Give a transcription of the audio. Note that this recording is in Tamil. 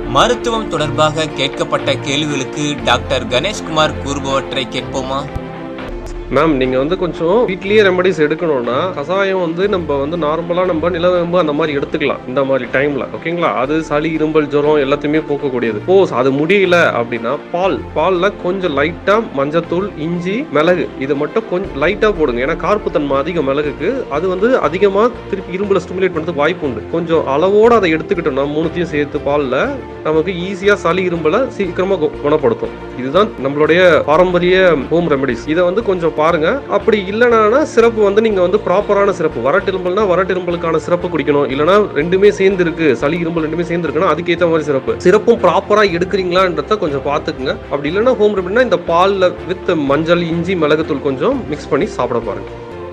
மருத்துவம் தொடர்பாக கேட்கப்பட்ட கேள்விகளுக்கு டாக்டர் கணேஷ்குமார் கூறுபவற்றை கேட்போமா மேம் நீங்க வந்து கொஞ்சம் வீட்லயே ரெமடிஸ் எடுக்கணும்னா கசாயம் வந்து நம்ம வந்து நார்மலா நம்ம நிலவேம்பு அந்த மாதிரி எடுத்துக்கலாம் இந்த மாதிரி டைம்ல ஓகேங்களா அது சளி இரும்பல் ஜுரம் எல்லாத்தையுமே போக்கக்கூடியது போஸ் அது முடியல அப்படின்னா பால் பால்ல கொஞ்சம் லைட்டா மஞ்சத்தூள் இஞ்சி மிளகு இது மட்டும் கொஞ்சம் லைட்டா போடுங்க ஏன்னா கார்ப்புத்தன்மை அதிகம் மிளகுக்கு அது வந்து அதிகமா திருப்பி இரும்புல ஸ்டிமுலேட் பண்ணுறதுக்கு வாய்ப்பு உண்டு கொஞ்சம் அளவோட அதை எடுத்துக்கிட்டோம்னா மூணுத்தையும் சேர்த்து பால்ல நமக்கு ஈஸியா சளி இரும்பலை சீக்கிரமா கு- குணப்படுத்தும் இதுதான் நம்மளுடைய பாரம்பரிய ஹோம் ரெமெடிஸ் இதை வந்து கொஞ்சம் பாருங்க அப்படி இல்லைனா சிறப்பு வந்து நீங்க வந்து ப்ராப்பரான சிறப்பு வறட்டு இரும்பல்னா வறட்டு இரும்பலுக்கான சிறப்பு குடிக்கணும் இல்லைனா ரெண்டுமே சேர்ந்து இருக்கு சளி இரும்பல் ரெண்டுமே சேர்ந்து இருக்குன்னா அதுக்கேற்ற மாதிரி சிறப்பு சிறப்பும் ப்ராப்பரா எடுக்கிறீங்களான்றத கொஞ்சம் பார்த்துக்குங்க அப்படி இல்லைன்னா ஹோம் ரெமெடினா இந்த பால்ல வித் மஞ்சள் இஞ்சி மிளகுத்தூள் கொஞ்சம் மிக்ஸ் பண்ணி சாப்பிட பாருங்க